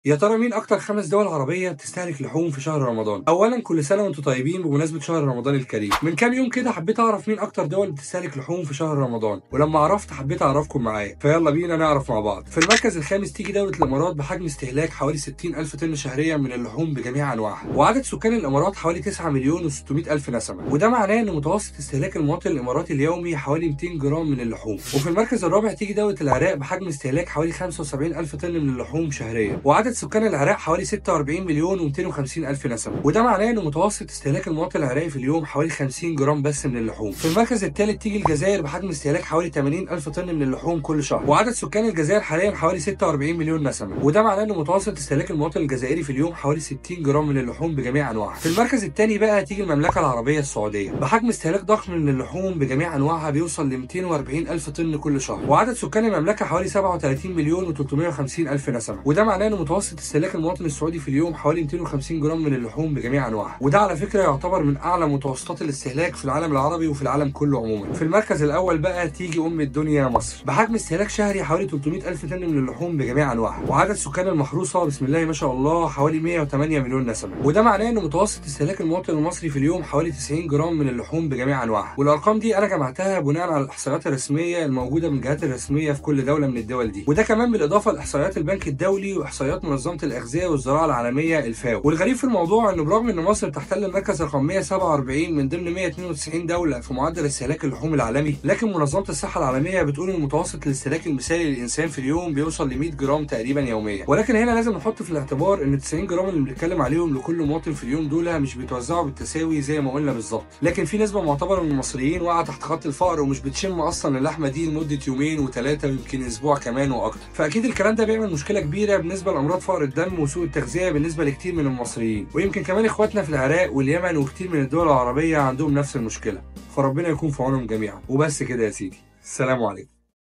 يا ترى مين أكتر خمس دول عربية بتستهلك لحوم في شهر رمضان؟ أولاً كل سنة وأنتم طيبين بمناسبة شهر رمضان الكريم، من كام يوم كده حبيت أعرف مين أكتر دول بتستهلك لحوم في شهر رمضان، ولما عرفت حبيت أعرفكم معايا، فيلا بينا نعرف مع بعض. في المركز الخامس تيجي دولة الإمارات بحجم استهلاك حوالي 60 ألف طن شهريا من اللحوم بجميع أنواعها، وعدد سكان الإمارات حوالي 9 مليون و600 ألف نسمة، وده معناه إن متوسط استهلاك المواطن الإماراتي اليومي حوالي 200 جرام من اللحوم، وفي المركز الرابع تيجي دولة العراق بحجم استهلاك حوالي 75 ألف طن من اللحوم شهريا، وعدد سكان العراق حوالي 46 مليون و250 الف نسمه وده معناه ان متوسط استهلاك المواطن العراقي في اليوم حوالي 50 جرام بس من اللحوم في المركز الثالث تيجي الجزائر بحجم استهلاك حوالي 80 الف طن من اللحوم كل شهر وعدد سكان الجزائر حاليا حوالي 46 مليون نسمه وده معناه ان متوسط استهلاك المواطن الجزائري في اليوم حوالي 60 جرام من اللحوم بجميع انواعها في المركز الثاني بقى تيجي المملكه العربيه السعوديه بحجم استهلاك ضخم من اللحوم بجميع انواعها بيوصل ل 240 الف طن كل شهر وعدد سكان المملكه حوالي 37 مليون و350 الف نسمه وده معناه ان متوسط استهلاك المواطن السعودي في اليوم حوالي 250 جرام من اللحوم بجميع انواعها وده على فكره يعتبر من اعلى متوسطات الاستهلاك في العالم العربي وفي العالم كله عموما في المركز الاول بقى تيجي ام الدنيا مصر بحجم استهلاك شهري حوالي 300 الف طن من اللحوم بجميع انواعها وعدد سكان المحروسه بسم الله ما شاء الله حوالي 108 مليون نسمه وده معناه ان متوسط استهلاك المواطن المصري في اليوم حوالي 90 جرام من اللحوم بجميع انواعها والارقام دي انا جمعتها بناء على الاحصائيات الرسميه الموجوده من الجهات الرسميه في كل دوله من الدول دي وده كمان بالاضافه لاحصائيات البنك الدولي واحصائيات منظمه الاغذيه والزراعه العالميه الفاو والغريب في الموضوع انه برغم ان مصر تحتل المركز رقم 147 من ضمن 192 دوله في معدل استهلاك اللحوم العالمي لكن منظمه الصحه العالميه بتقول ان متوسط الاستهلاك المثالي للانسان في اليوم بيوصل ل 100 جرام تقريبا يوميا ولكن هنا لازم نحط في الاعتبار ان 90 جرام اللي بنتكلم عليهم لكل مواطن في اليوم دول مش بيتوزعوا بالتساوي زي ما قلنا بالظبط لكن في نسبه معتبره من المصريين واقعه تحت خط الفقر ومش بتشم اصلا اللحمه دي لمده يومين وثلاثه ويمكن اسبوع كمان واكتر فاكيد الكلام ده بيعمل مشكله كبيره بالنسبه لامراض فقر الدم وسوء التغذيه بالنسبه لكتير من المصريين ويمكن كمان اخواتنا في العراق واليمن وكتير من الدول العربيه عندهم نفس المشكله فربنا يكون في عونهم جميعا وبس كده يا سيدي السلام عليكم